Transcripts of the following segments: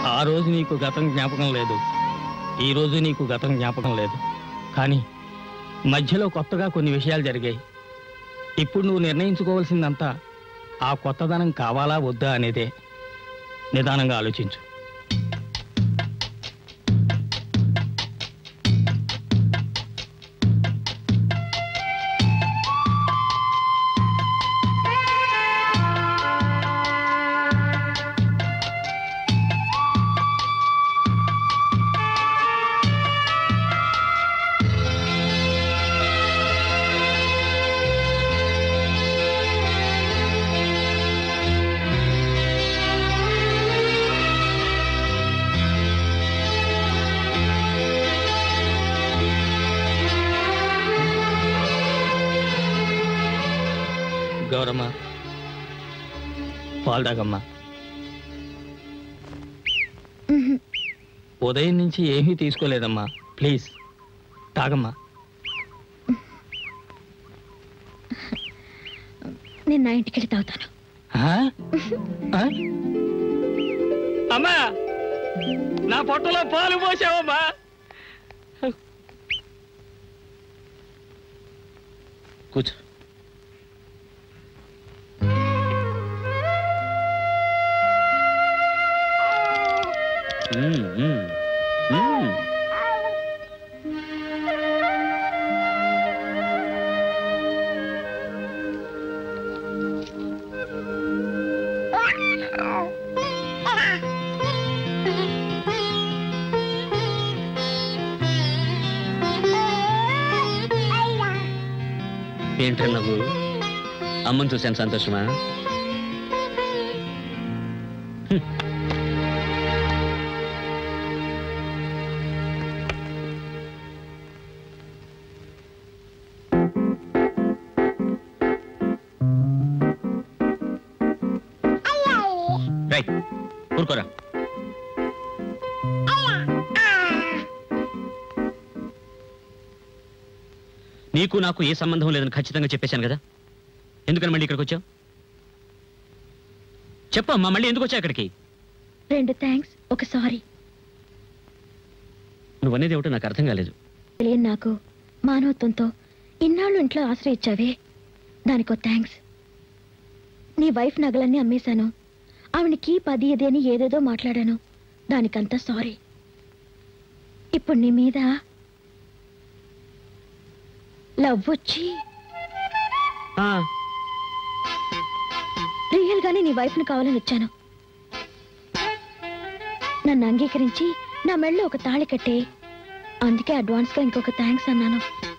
ఆ రోజు నీకు గతం జ్ఞాపకం లేదు ఈ రోజు నీకు గతం జ్ఞాపకం లేదు కానీ మధ్యలో కొత్తగా కొన్ని విషయాలు జరిగాయి ఇప్పుడు నువ్వు నిర్ణయించుకోవాల్సిందంతా ఆ కొత్తదనం కావాలా వద్దా అనేదే నిదానంగా ఆలోచించు గౌరమ్మ పాలు తాగమ్మా ఉదయం నుంచి ఏమీ తీసుకోలేదమ్మా ప్లీజ్ తాగమ్మా నేను నా ఇంటికి వెళ్ళి తాగుతాను ఆ? ఆ? అమ్మా నా పొట్టలో పాలు పోసావమ్మా కూర్చో మ్మ్, మ్మ్, మ్మ్. ఏంట్రా నువ్వు అమ్మని చూశాను సంతోషమా హ్మ్. రైట్ ఊరుకోరా నీకు నాకు ఏ సంబంధం లేదని ఖచ్చితంగా చెప్పేశాను కదా ఎందుకని మళ్ళీ ఇక్కడికి వచ్చావు చెప్పమ్మా మళ్ళీ ఎందుకు వచ్చావు ఇక్కడికి రెండు థ్యాంక్స్ ఒక సారీ నువ్వనేది ఏమిటో నాకు అర్థం కాలేదు తెలియని నాకు మానవత్వంతో ఇన్నాళ్ళు ఇంట్లో ఆశ్రయించావే దానికో థ్యాంక్స్ నీ వైఫ్ నగలన్నీ అమ్మేశాను ఆవిడకి పది ఇది అని ఏదేదో మాట్లాడాను దానికంతా సారీ ఇప్పుడు నీ మీద లవ్ వచ్చి ఆ, రియల్ గానే నీ వైఫ్ని కావాలని వచ్చాను నన్ను అంగీకరించి నా మెళ్ళో ఒక తాళి కట్టే అందుకే అడ్వాన్స్ గా ఇంకొక థ్యాంక్స్ అన్నాను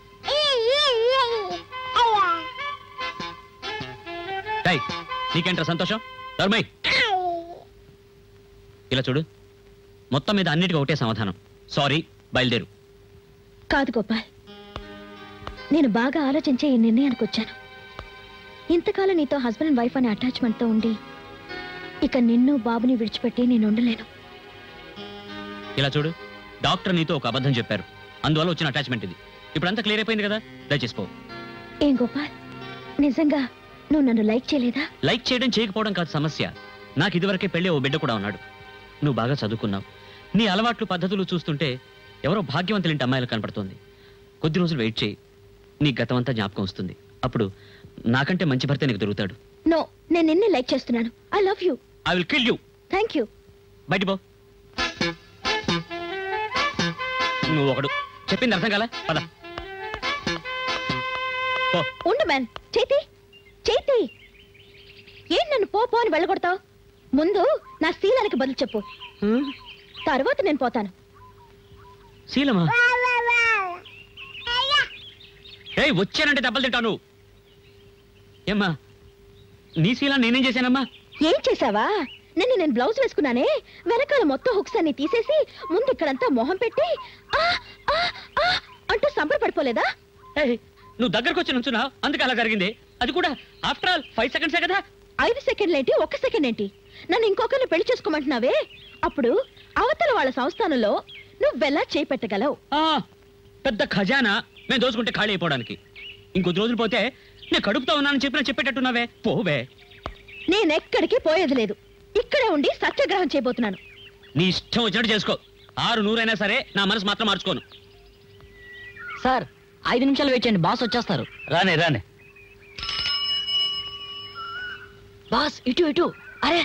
డై నీకేంట్రా సంతోషం ధర్మయ్ ఇలా చూడు మొత్తం మీద అన్నిటికీ ఒకటే సమాధానం సారీ బయలుదేరు కాదు గోపాల్ నేను బాగా ఆలోచించే ఈ నిర్ణయానికి వచ్చాను ఇంతకాలం నీతో హస్బెండ్ అండ్ వైఫ్ అనే అటాచ్మెంట్తో ఉండి ఇక నిన్ను బాబుని విడిచిపెట్టి నేను ఉండలేను ఇలా చూడు డాక్టర్ నీతో ఒక అబద్ధం చెప్పారు అందువల్ల వచ్చిన అటాచ్మెంట్ ఇది ఇప్పుడంతా క్లియర్ అయిపోయింది కదా దయచేసి పో ఏం గోపాల్ నిజంగా నువ్వు నన్ను లైక్ చేయలేదా లైక్ చేయడం చేయకపోవడం కాదు సమస్య నాకు ఇదివరకే పెళ్ళి ఓ బిడ్డ కూడా ఉన్నాడు నువ్వు బాగా చదువుకున్నావు నీ అలవాట్లు పద్ధతులు చూస్తుంటే ఎవరో భాగ్యవంతులింటి అమ్మాయిలు కనపడుతోంది కొద్ది రోజులు వెయిట్ చేయి నీ గతం అంతా జ్ఞాపకం వస్తుంది అప్పుడు నాకంటే మంచి భర్త నీకు దొరుకుతాడు నో నేను నిన్నే లైక్ చేస్తున్నాను I love you I will kill you thank you బయట పో నువ్వు ఒకడు చెప్పింది అర్థం కాలా పద పో ఉండు మ్యాన్ చేతి చేతి ఏం నన్ను పో పో అని వెళ్ళగొడతావు ముందు నా శీలానికి బదులు చెప్పు తర్వాత నేను పోతాను శీలమా ఏయ్ వచ్చానంటే దెబ్బలు తింటాను ఏమ్మా నీ శీలా నేనేం చేశానమ్మా ఏం చేసావా నిన్న నేను బ్లౌజ్ వేసుకున్నానే వెనకాల మొత్తం హుక్స్ అన్ని తీసేసి ముందు ఇక్కడంతా మొహం పెట్టి ఆ ఆ ఆ అంటూ సంబరపడిపోలేదా ఏయ్, నువ్వు దగ్గరకు వచ్చి నుంచున్నా అందుకు అలా జరిగింది అది కూడా ఆఫ్టర్ ఆల్ ఫైవ్ సెకండ్సే కదా ఐదు సెకండ్లు ఏంటి ఒక్క సెకండ్ ఏంటి నన్ను ఇంకొకరిని పెళ్లి చేసుకోమంటున్నావే అప్పుడు అవతల వాళ్ళ సంస్థానంలో నువ్వెలా చేపెట్టగలవు ఆ, పెద్ద ఖజానా మేము దోచుకుంటే ఖాళీ అయిపోవడానికి ఇంకొద్ది రోజులు పోతే నేను కడుపుతో ఉన్నానని చెప్పిన చెప్పేటట్టున్నావే పోవే నేనెక్కడికి పోయేది లేదు ఇక్కడే ఉండి సత్యాగ్రహం చేయబోతున్నాను నీ ఇష్టం వచ్చినట్టు చేసుకో ఆరు నూరైనా సరే నా మనసు మాత్రం మార్చుకోను సార్ ఐదు నిమిషాలు వెయిట్ చేయండి బాస్ వచ్చేస్తారు రానే రానే బాస్ ఇటు ఇటు అరే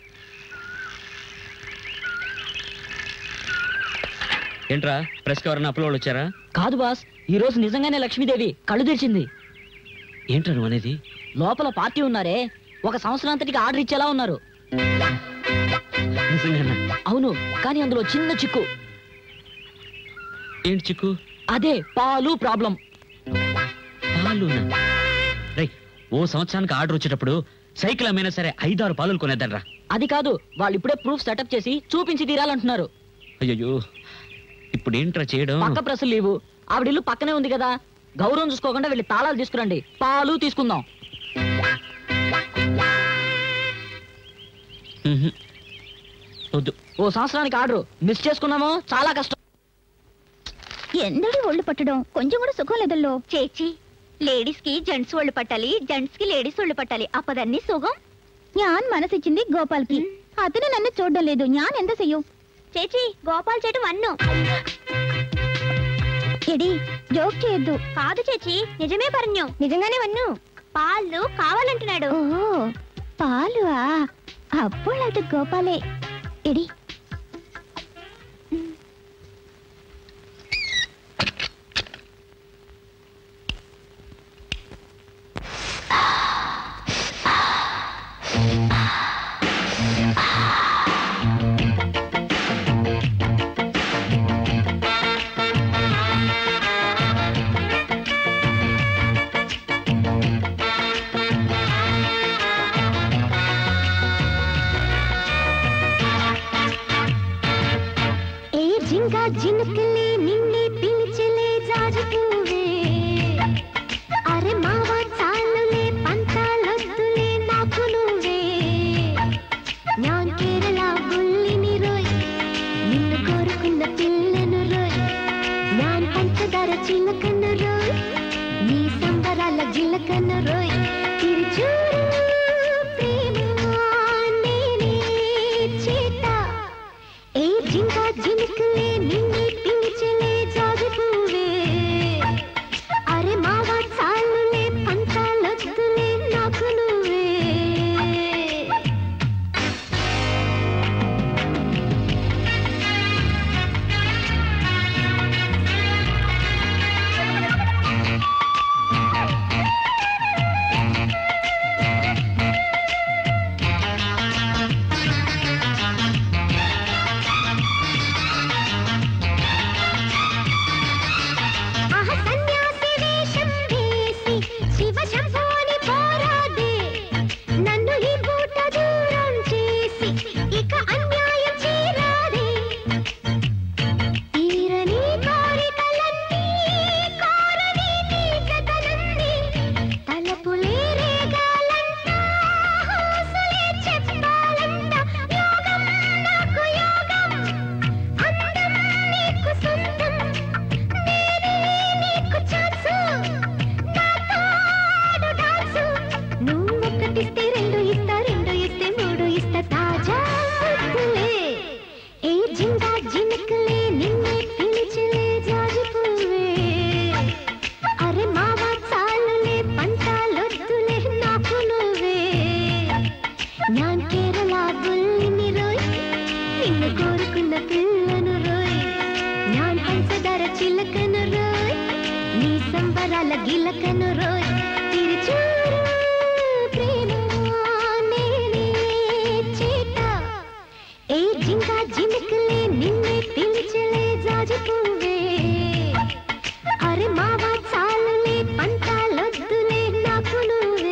ఏంట్రా ప్రెస్కి ఎవరైనా అప్లోడ్ వచ్చారా కాదు బాస్ ఈ రోజు నిజంగానే లక్ష్మీదేవి కళ్ళు తెరిచింది ఏంట్రా నువ్వు అనేది లోపల పార్టీ ఉన్నారే ఒక సంవత్సరాంతటికి ఆర్డర్ ఇచ్చేలా ఉన్నారు నిజంగానా అవును కానీ అందులో చిన్న చిక్కు ఏంటి చిక్కు అదే పాలు ప్రాబ్లం పాలునా రేయ్ ఓ సంవత్సరానికి ఆర్డర్ వచ్చేటప్పుడు సైకిల్ అమ్మైనా సరే ఐదారు పాలు కొనేద్దాన్రా అది కాదు వాళ్ళు ఇప్పుడే ప్రూఫ్ సెటప్ చేసి చూపించి తీరాలంటున్నారు అయ్యో ఇప్పుడు ఏంట్రా చేయడం పక్క ప్రెస్ లీవు ఆవిడ ఇల్లు పక్కనే ఉంది కదా గౌరవం చూసుకోకుండా వెళ్ళి తాళాలు తీసుకురండి పాలు తీసుకుందాం మ్హూ. వద్దు ఓ సంవత్సరానికి ఆర్డర్ మిస్ చేసుకున్నాము చాలా కష్టం ఎందడి ఒళ్ళు పట్టడం కొంచెం కూడా సుఖం లేదల్లో ചേച്ചി ലേഡീസ്కి ജെന്റ്സ് ఒళ్ళు పట్టాలి జెంట్స్ కి లేడీస్ ఒళ్ళు పట్టాలి అప్పదన్నీ సుഖം ഞാൻ മനസ്സിച്ചിంది గోపాల్కి అతను నన్ను చూడడం లేదు ഞാൻ എന്താ ചെയ്യും ചേച്ചി గోపాల్ చెట్టు వన్ను ఎడి జోక్ చేయొద్దు కాదు ചേച്ചി నిజమే പറഞ്ഞു నిజంగానే వన్ను పాలు కావాలంటున్నాడు ఓ పాలు అప్పుడు అది గోపాలే ఎడి ఏ జింగా జినుకలే నిన్నే పిలిచలే జాజిపూవే అరే మావా చాలులే పంతాలొద్దులే నాకు నువ్వే ഞാൻ കേരള ബുള്ളിനി റോയ് നിന്നു കോരുക്കുന്ന പില്ലനു റോയ് ഞാൻ పంచదార చిలకను రోయ్ నీ సంబరాల జిలకను రోయ్ తిరుచూరు ప్రేమ నేనే చేత ఏ జింక జినుకులే నిన్నే పిలిచలే జాజిపూవే అరే మావా చాలులే పంచాలొద్దులే నాకు నువ్వే ఆహ సన్యాసి వేషం వేసి శివ శంభోని పోరాడే నన్ను ఈ పూట దూరం చేసి ఇక అన్యాయం చేరాడే తీరని కోరికలన్నీ కోరని నీ జతలన్నీ తలపులే రేగాలంట హాసులే చెప్పాలంట యోగం నాకు యోగం అందం నీకు సొంతం నేనే నీకు ఛాన్సు నాతో ఆడు డాన్సు నువ్వు ఒకటిస్తే రెండు ఇస్తా రెండు ఇస్తే మూడు ఇస్తా తాజా ముద్దులే ఏ జింగా జినకలే నిన్నే పిలిచలే జాజి పువ్వే అరే మావా చాలులే పంటాలొద్దులే నాకు నువ్వే ഞാൻ കേരള ബുള്ളിനി റോയ് നിന്നെ കോരുക്കുന്ന പിള്ളനു റോയ് ഞാൻ പഞ്ചദാര ചിലക്കനു റോയ് നീ സംബരാല గిలకను రోయ్ తిరుచూరు ప్రేమ నేనే చేత ఏ జింక జినుకులే నిన్నే పిలిచలే జాజి పువ్వే అరే మావా చాలులే పంతాలొద్దులే నాకు నువ్వే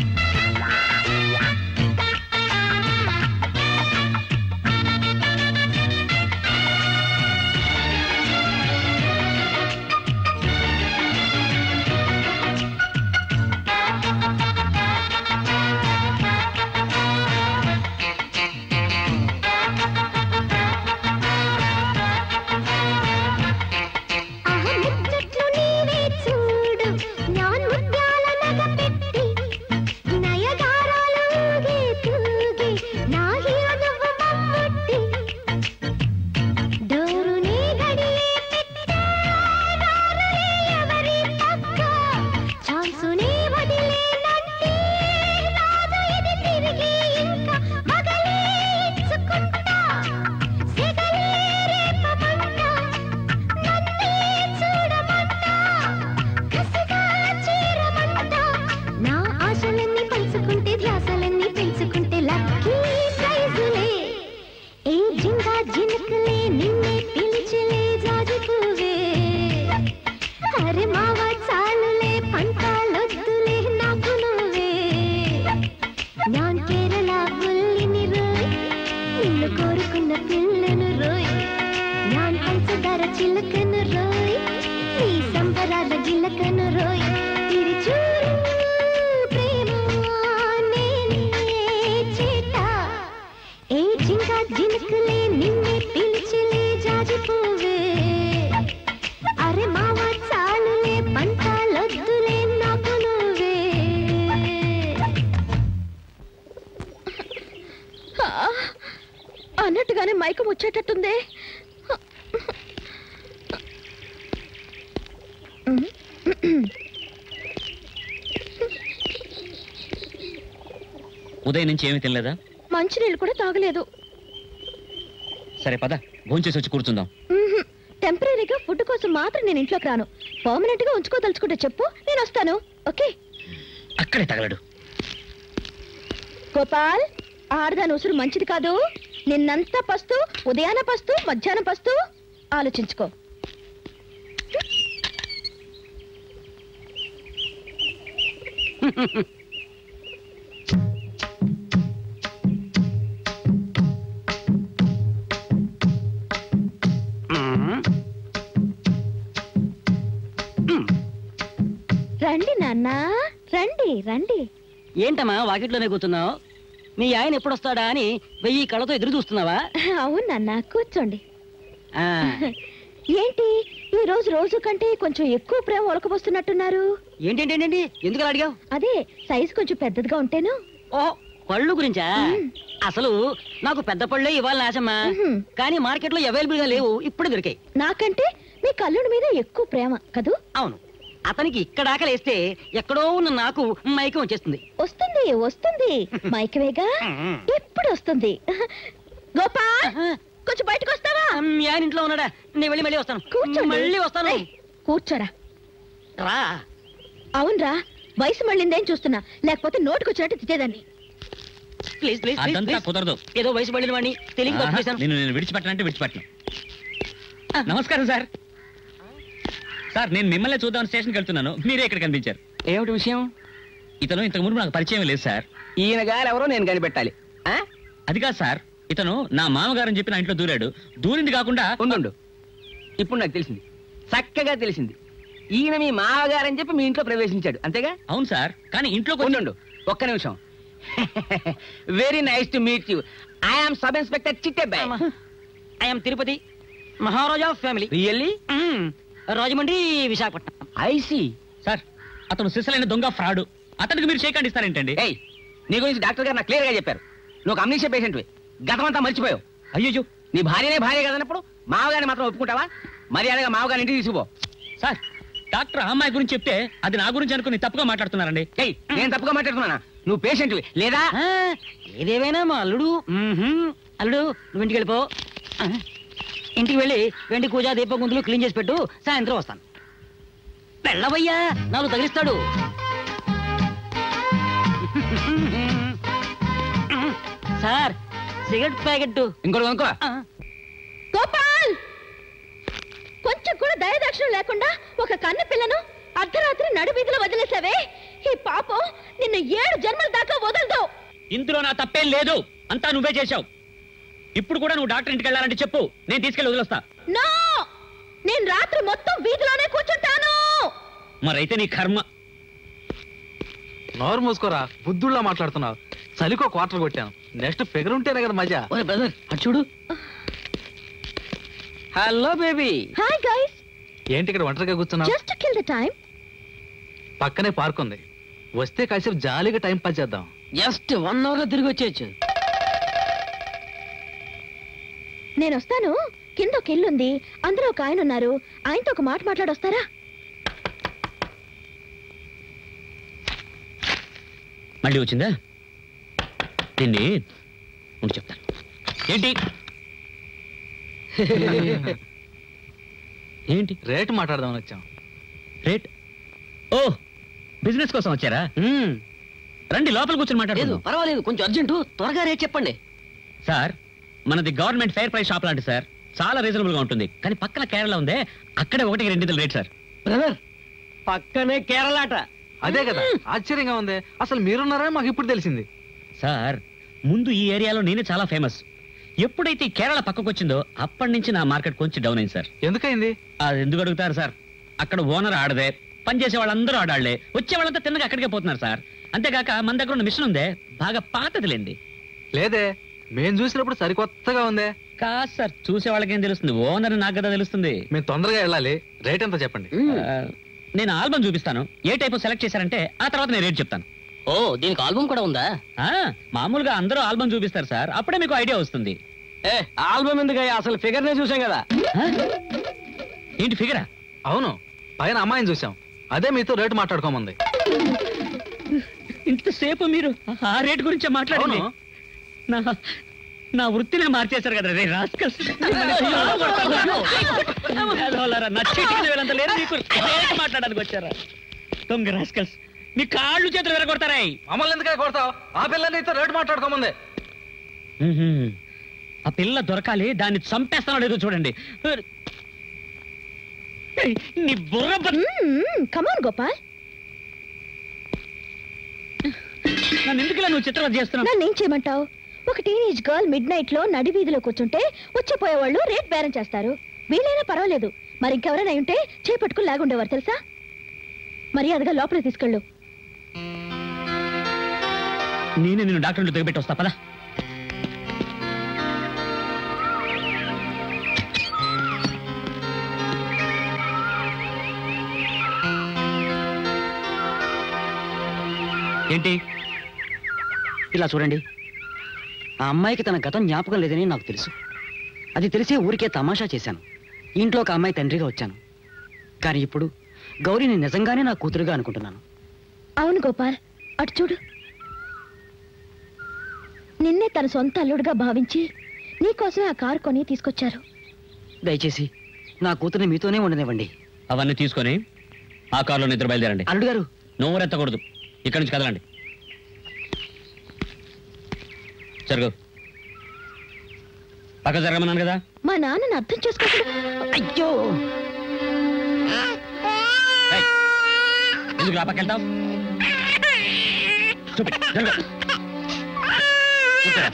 ఆ మావ చాలులే పంటాలొద్దులే నాకు నువ్వే ഞാൻ കേരള പുല്ലിനി రోయ్ నిన్ను కోరుకున్న పిల్లను రోయ్ ഞാൻ పంచదార చిలకను రోయ్ నీ సంబరాల జిలకను రోయ్ తిరిచూరు ప్రేమ నేనే చేట ఏ జింక జినుకులే నిన్నే పిలిచిలే జాజిపోవే అరే మావ చాలులే పంటాలొద్దులే నాకు నువ్వే ఆ, అన్నట్టుగానే మైకం వచ్చేటట్టుందే ఉదయం నుంచి ఏమీ తినలేదా మంచినీళ్ళు కూడా తాగలేదు సరే పద భోంచేసి వచ్చి కూర్చుందాం మ్మ్హ్. టెంపరీగా ఫుడ్ కోసం మాత్రం నేను ఇంట్లోకి రాను పర్మనెంట్ గా ఉంచుకోదలుచుకుంటే చెప్పు నేను వస్తాను ఓకే అక్కడే తగలడు గోపాల్ ఆడదాని ఉసురు మంచిది కాదు నిన్నంతా పస్తు ఉదయాన పస్తు మధ్యాహ్నం పస్తు ఆలోచించుకో రండి నాన్న రండి రండి ఏంటమ్మా వాకిట్లోనే కూర్చున్నావు మీ ఆయన ఎప్పుడు వస్తాడా అని వెయ్యి కళ్ళతో ఎదురు చూస్తున్నావా అవును నాన్న కూర్చోండి ఆ, ఏంటి ఈ రోజు రోజు కంటే కొంచెం ఎక్కువ ప్రేమ ఒలకబోస్తున్నట్టున్నారు ఏంటేంటేంటి ఎందుకు అలా అడిగావు అదే సైజ్ కొంచెం పెద్దదిగా ఉంటేను ఓ పళ్ళు గురించా మ్. అసలు నాకు పెద్ద పళ్ళే ఇవ్వాలి ఆశమ్మా మ్హూ. కానీ మార్కెట్ లో అవైలబుల్ గా లేవు ఇప్పుడే దొరికాయి నాకంటే మీ కల్లుడి మీద ఎక్కువ ప్రేమ కదూ అవును అతనికి ఇక్కడ ఆకలేస్తే ఎక్కడో ఉన్న నాకు మైకం వచ్చేస్తుంది వస్తుంది వస్తుంది మైకవేగా ఎప్పుడు వస్తుంది గోపాల్ కొంచెం బయటకు వస్తావా మీ ఆయన ఇంట్లో ఉన్నాడా నేను వెళ్ళి మళ్ళీ వస్తాను కూర్చోండి మళ్ళీ వస్తాను ఏయ్, కూర్చోరా రా అవునరా వయసు మళ్ళిందేం చూస్తున్నా లేకపోతే నోటుకొచ్చినట్టు తిట్టేదాన్ని ప్లీజ్ ప్లీజ్ ప్లీజ్, అదంతా ప్లీజ్ కుదరదు ఏదో వయసు పడిన వాడిని తెలియక తప్పు ఆహా, చేశాను నిన్ను నేను విడిచిపెట్టనంటే విడిచిపెట్టను నమస్కారం సార్ సార్ నేను మిమ్మల్ని చూద్దాం స్టేషన్కి వెళ్తున్నాను మీరే ఇక్కడ కనిపించారు ఏమిటి విషయం ఇతను ఇంతకు ముందు నాకు పరిచయం లేదు సార్ ఈయన గారు ఎవరో నేను కనిపెట్టాలి ఆ? అది కాదు సార్ ఇతను నా మామగారని చెప్పి నా ఇంట్లో దూరాడు దూరింది కాకుండా ఉండు ఇప్పుడు నాకు తెలిసింది చక్కగా తెలిసింది ఈయన మీ మావగారని చెప్పి మీ ఇంట్లో ప్రవేశించాడు అంతేగా అవును సార్ కానీ ఇంట్లో ఉండు ఒక్క నిమిషం very nice to meet you I'm sub inspector Chittebbai I'm Tirupati Maharaja family really Rajahmundry Visakhapatnam I see sir అతను సిసలైన దొంగ ఫ్రాడ్ అతనికి మీరు షేక్ హ్యాండ్ ఇస్తారేంటండి ఏయ్ నీ గురించి డాక్టర్ గారు నాకు క్లియర్ గా చెప్పారు నువ్వు అమ్నీషియా పేషెంట్వి గతం అంతా మర్చిపోయావు అయ్యో నీ భార్యనే భార్య కదన్నప్పుడు మావగారిని మాత్రం ఒప్పుకుంటావా మర్యాదగా మావగారి ఇంటికి తీసుకుపో సార్ డాక్టర్ ఆ అమ్మాయి గురించి చెప్తే అది నా గురించి అనుకుని తప్పుగా మాట్లాడుతున్నారండి ఏయ్ నేను తప్పుగా మాట్లాడుతున్నానా నువ్వు పేషెంట్వి లేదా ఆ, ఏదేమైనా మా అల్లుడు మ్మ్హ్మ్. అల్లుడు నువ్వు ఇంటికి వెళ్ళిపో ఆ, ఇంటికి వెళ్ళి వెండి కూజ దీప గుంతులు క్లీన్ చేసి పెట్టు సాయంత్రం వస్తాను వెళ్ళవయ్యా నాలుగు తగిలిస్తాడు సార్ సిగరెట్ ప్యాకెట్ ఇంకోటి కొనుక్కో గోపాల్ కొంచెం కూడా దయదాక్షిణం లేకుండా ఒక కన్న పిల్లను అర్ధరాత్రి నడువీధిలో వదిలేసావే ఈ పాపం నిన్ను ఏడు జన్మల దాకా వదలదు ఇందులో నా తప్పేం లేదు అంతా నువ్వే చేశావు ఇప్పుడు కూడా నువ్వు డాక్టర్ ఇంటికి వెళ్ళాలంటే చెప్పు నేను తీసుకెళ్ళి వదిలేస్తా నో నేను రాత్రి మొత్తం వీధిలోనే కూర్చుంటాను మరైతే నీ కర్మ నోరు మూసుకోరా బుద్ధుళ్ళ మాట్లాడుతున్నావు చలికో క్వార్టర్ కొట్టాను నెక్స్ట్ ఫిగర్ ఉంటేనే కదా మజా ఓరే బ్రదర్ అటు చూడు హలో బేబీ హాయ్ గైస్ ఏంటి ఇక్కడ ఒంటరిగా కూర్చున్నావు జస్ట్ కిల్ ద టైం పక్కనే పార్క్ ఉంది వస్తే కాసేపు జాలీగా టైం పాస్ చేద్దాం జస్ట్ వన్ అవర్ లో తిరిగి వచ్చేయచ్చు నేను వస్తాను కింద ఒక ఇల్లు ఉంది అందులో ఒక ఆయన ఉన్నారు ఆయనతో ఒక మాట మాట్లాడొస్తారా మళ్ళీ వచ్చిందా దీన్ని ఉండి చెప్తాను ఏంటి ఏంటి రేటు మాట్లాడదామని వచ్చాం రేట్ ఓ బిజినెస్ కోసం వచ్చారా రండి లోపల కూర్చొని లేదు మాట్లాడుకుందాం పర్వాలేదు కొంచెం అర్జెంటు త్వరగా రేట్ చెప్పండి సార్ మనది గవర్నమెంట్ ఫెయిర్ ప్రైస్ షాప్ లాంటి సార్ చాలా రీజనబుల్ గా ఉంటుంది కానీ పక్కన కేరళ ఉందే అక్కడే ఒకటికి రెండు రేట్ సార్ బ్రదర్ పక్కనే కేరళాట అదే కదా ఆశ్చర్యంగా ఉంది అసలు మీరున్నారని మాకు ఇప్పుడు తెలిసింది సార్ ముందు ఈ ఏరియాలో నేనే చాలా ఫేమస్ ఎప్పుడైతే ఈ కేరళ పక్కకు వచ్చిందో అప్పటి నుంచి నా మార్కెట్ కొంచెం డౌన్ అయింది సార్ ఎందుకైంది అది ఎందుకు అడుగుతారు సార్ అక్కడ ఓనర్ ఆడదే పనిచేసే వాళ్ళందరూ ఆడాళ్లే వచ్చే వాళ్ళంతా తిన్నగా అక్కడికే పోతున్నారు సార్ అంతేకాక మన దగ్గర ఉన్న మిషన్ ఉందే బాగా పాతదిలేండి లేదే మేము చూసినప్పుడు సరికొత్తగా ఉందే కాదు సార్ చూసే వాళ్ళకేం తెలుస్తుంది ఓనర్ నాకు కదా తెలుస్తుంది మేము తొందరగా వెళ్ళాలి రేట్ ఎంత చెప్పండి ఆ, నేను ఆల్బమ్ చూపిస్తాను ఏ టైప్ సెలెక్ట్ చేశారంటే ఆ తర్వాత నేను రేట్ చెప్తాను ఓ దీనికి ఆల్బమ్ కూడా ఉందా ఆ, మామూలుగా అందరూ ఆల్బమ్ చూపిస్తారు సార్ అప్పుడే మీకు ఐడియా వస్తుంది ఏ ఆల్బమ్ ఎందుకయ్యా అసలు ఫిగర్ నే చూసాం కదా ఆ? ఏంటి ఫిగరా అవును పైన అమ్మాయిని చూసాం అదే మీతో రేటు మాట్లాడుకోమంది ఇంతసేపు మీరు ఆ రేట్ గురించే మాట్లాడండి అవును. నా నా వృత్తినే మార్చేశారు కదా రే రాస్కల్స్ నా చీటికి వీళ్ళంతా లేరు మీకు రేట్ మాట్లాడడానికి వచ్చారా దొంగ రాస్కల్స్ మీ కాళ్ళు చేతులు విరగొడతారా మమ్మల్ని ఎందుకే కొడతావు ఆ పిల్ల నీతో రేటు మాట్లాడుకోమంది ఆ పిల్ల దొరకాలి దాన్ని చంపేస్తానో లేదో చూడండి ఏయ్, నీ బుర్ర బ- కమాన్ గోపాల్ నన్ను ఎందుకు ఇలా నువ్వు చిత్రం చేస్తున్నావు నన్ను ఏం చేయమంటావు ఒక టీనేజ్ గర్ల్ మిడ్ నైట్ లో నడి వీధిలో కూర్చుంటే వచ్చిపోయేవాళ్ళు రేట్ బేరం చేస్తారు వీలైనా పర్వాలేదు మరి ఇంకెవరైనా అయి ఉంటే చేపట్టుకుని లాగుండేవారు తెలుసా మర్యాదగా లోపలికి తీసుకెళ్ళు నేనే నిన్ను డాక్టర్లు తెగబెట్టి వస్తా పదా ఏంటి ఇలా చూడండి ఆ అమ్మాయికి తన గతం జ్ఞాపకం లేదని నాకు తెలుసు అది తెలిసే ఊరికే తమాషా చేశాను ఇంట్లో ఒక అమ్మాయి తండ్రిగా వచ్చాను కానీ ఇప్పుడు గౌరీని నిజంగానే నా కూతురుగా అనుకుంటున్నాను అవును గోపాల్ అటు చూడు నిన్నే తన సొంత అల్లుడుగా భావించి నీకోసమే ఆ కారు కొని తీసుకొచ్చారు దయచేసి నా కూతుర్ని మీతోనే ఉండనివ్వండి అవన్నీ తీసుకొని ఆ కారులో నిద్ర బయలుదేరండి అల్లుడు గారు నోరెత్తకూడదు ఇక్కడి నుంచి కదలండి జరుగు పక్క జరగమన్నాను కదా మా నాన్నని అర్థం చేసుకోకుండా అయ్యో ఏయ్, ఎందుకు ఆ పక్క వెళ్తావు చూపి జరుగు కూర్చోరా.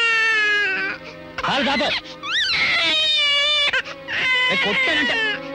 కాలు కాపు ఏయ్, కొట్టానంటే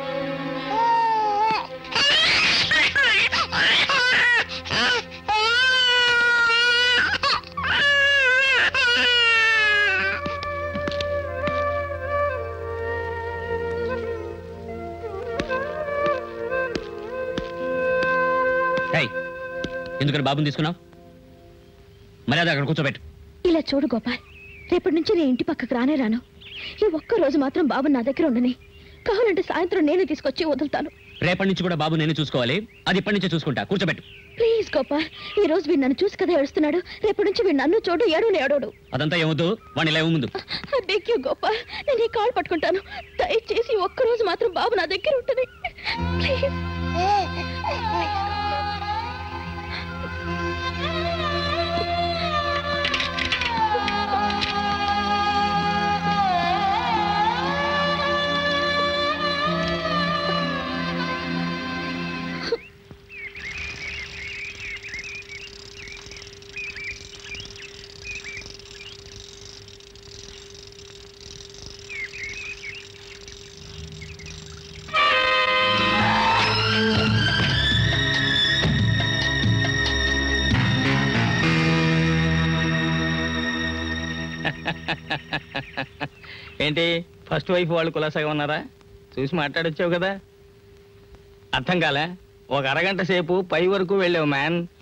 ఏయ్, ఎందుకని బాబుని తీసుకున్నావు మర్యాద అక్కడ కూర్చోబెట్టు ఇలా చూడు గోపాల్ రేపటి నుంచి నేను ఇంటి పక్కకు రానే రాను ఈ ఒక్క రోజు మాత్రం బాబు నా దగ్గర ఉండని కావాలంటే సాయంత్రం నేనే తీసుకొచ్చి వదులుతాను రేపటి నుంచి కూడా బాబు నేను చూసుకోవాలి అది ఇప్పటి నుంచే చూసుకుంటా కూర్చోబెట్టు ప్లీజ్ గోపాల్ ఈ రోజు వీడు నన్ను చూసి కదా ఏడుస్తున్నాడు రేపటి నుంచి వీడు నన్ను చూడు ఏడు ఏడోడు అదంతా ఏమవుతూ వాడిని ఇలా ముందు బెగ్ యూ గోపాల్ నేను ఈ కాల్ పట్టుకుంటాను దయచేసి ఒక్క రోజు మాత్రం బాబు నా దగ్గర ఉంటుంది ప్లీజ్ ఏంటి ఫస్ట్ వైఫ్ వాళ్ళు కులాసాగా ఉన్నారా చూసి మాట్లాడొచ్చావు కదా అర్థం కాలే ఒక అరగంట సేపు పై వరకు వెళ్ళావు మ్యాన్